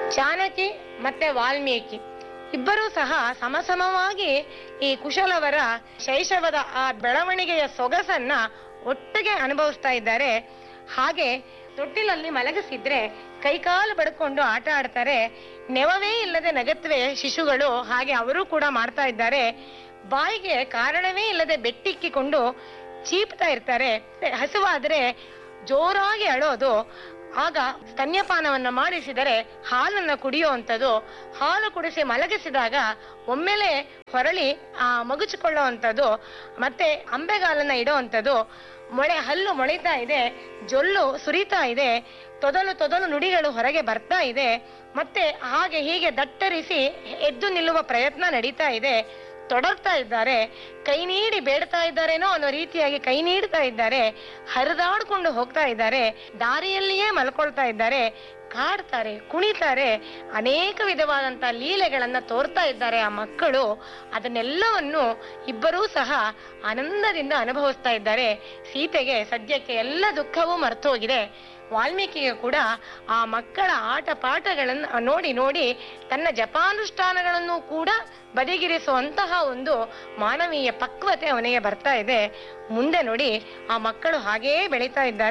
ಚಾಣಕಿ ಮತ್ತೆ ವಾಲ್ಮೀಕಿ ಇಬ್ಬರೂ ಸಹ ಸಮಸಮವಾಗಿ ಈ ಕುಶಲವರ ಶೈಶವದ ಆ ಬೆಳವಣಿಗೆಯ ಸೊಗಸನ್ನ ಒಟ್ಟಿಗೆ ಅನುಭವಿಸ್ತಾ ಇದ್ದಾರೆ ಹಾಗೆ ತೊಟ್ಟಿಲಲ್ಲಿ ಮಲಗಿಸಿದ್ರೆ ಕೈಕಾಲು ಬಡ್ಕೊಂಡು ಆಟ ಆಡ್ತಾರೆ ನೆವವೇ ಇಲ್ಲದೆ ನಗತ್ವೆ ಶಿಶುಗಳು ಹಾಗೆ ಅವರು ಕೂಡ ಮಾಡ್ತಾ ಇದ್ದಾರೆ ಬಾಯಿಗೆ ಕಾರಣವೇ ಇಲ್ಲದೆ ಬೆಟ್ಟಿಕ್ಕಿಕೊಂಡು ಚೀಪ್ತಾ ಇರ್ತಾರೆ ಹಸುವಾದ್ರೆ ಜೋರಾಗಿ ಅಳೋದು ಆಗ ಸ್ತನ್ಯಪಾನವನ್ನ ಮಾಡಿಸಿದರೆ ಹಾಲನ್ನ ಕುಡಿಯುವಂಥದ್ದು ಹಾಲು ಕುಡಿಸಿ ಮಲಗಿಸಿದಾಗ ಒಮ್ಮೆಲೆ ಹೊರಳಿ ಆ ಮಗುಚಿಕೊಳ್ಳುವಂಥದ್ದು ಮತ್ತೆ ಅಂಬೆಗಾಲನ್ನ ಇಡುವಂಥದ್ದು ಮೊಳೆ ಹಲ್ಲು ಮೊಳಿತಾ ಇದೆ ಜೊಲ್ಲು ಸುರಿತಾ ಇದೆ ತೊದಲು ತೊದಲು ನುಡಿಗಳು ಹೊರಗೆ ಬರ್ತಾ ಇದೆ ಮತ್ತೆ ಹಾಗೆ ಹೀಗೆ ದಟ್ಟರಿಸಿ ಎದ್ದು ನಿಲ್ಲುವ ಪ್ರಯತ್ನ ನಡೀತಾ ಇದೆ ತೊಡರ್ತಾ ಇದ್ದಾರೆ ಕೈ ನೀಡಿ ಬೇಡ್ತಾ ಇದ್ದಾರೇನೋ ಅನ್ನೋ ರೀತಿಯಾಗಿ ಕೈ ನೀಡ್ತಾ ಇದ್ದಾರೆ ಹರಿದಾಡ್ಕೊಂಡು ಹೋಗ್ತಾ ಇದ್ದಾರೆ ದಾರಿಯಲ್ಲಿಯೇ ಮಲ್ಕೊಳ್ತಾ ಇದ್ದಾರೆ ಕಾಡ್ತಾರೆ ಕುಣಿತಾರೆ ಅನೇಕ ವಿಧವಾದಂತ ಲೀಲೆಗಳನ್ನ ತೋರ್ತಾ ಇದ್ದಾರೆ ಆ ಮಕ್ಕಳು ಅದನ್ನೆಲ್ಲವನ್ನು ಇಬ್ಬರೂ ಸಹ ಆನಂದದಿಂದ ಅನುಭವಿಸ್ತಾ ಇದ್ದಾರೆ ಸೀತೆಗೆ ಸದ್ಯಕ್ಕೆ ಎಲ್ಲ ದುಃಖವೂ ಮರ್ತೋಗಿದೆ ವಾಲ್ಮೀಕಿಗೆ ಕೂಡ ಆ ಮಕ್ಕಳ ಆಟ ಪಾಠಗಳನ್ನ ನೋಡಿ ನೋಡಿ ತನ್ನ ಜಪಾನುಷ್ಠಾನಗಳನ್ನು ಕೂಡ ಬದಿಗಿರಿಸುವಂತಹ ಒಂದು ಮಾನವೀಯ ಪಕ್ವತೆ ಅವನಿಗೆ ಬರ್ತಾ ಇದೆ ಮುಂದೆ ನೋಡಿ ಆ ಮಕ್ಕಳು ಹಾಗೇ ಬೆಳೀತಾ ಇದ್ದಾರೆ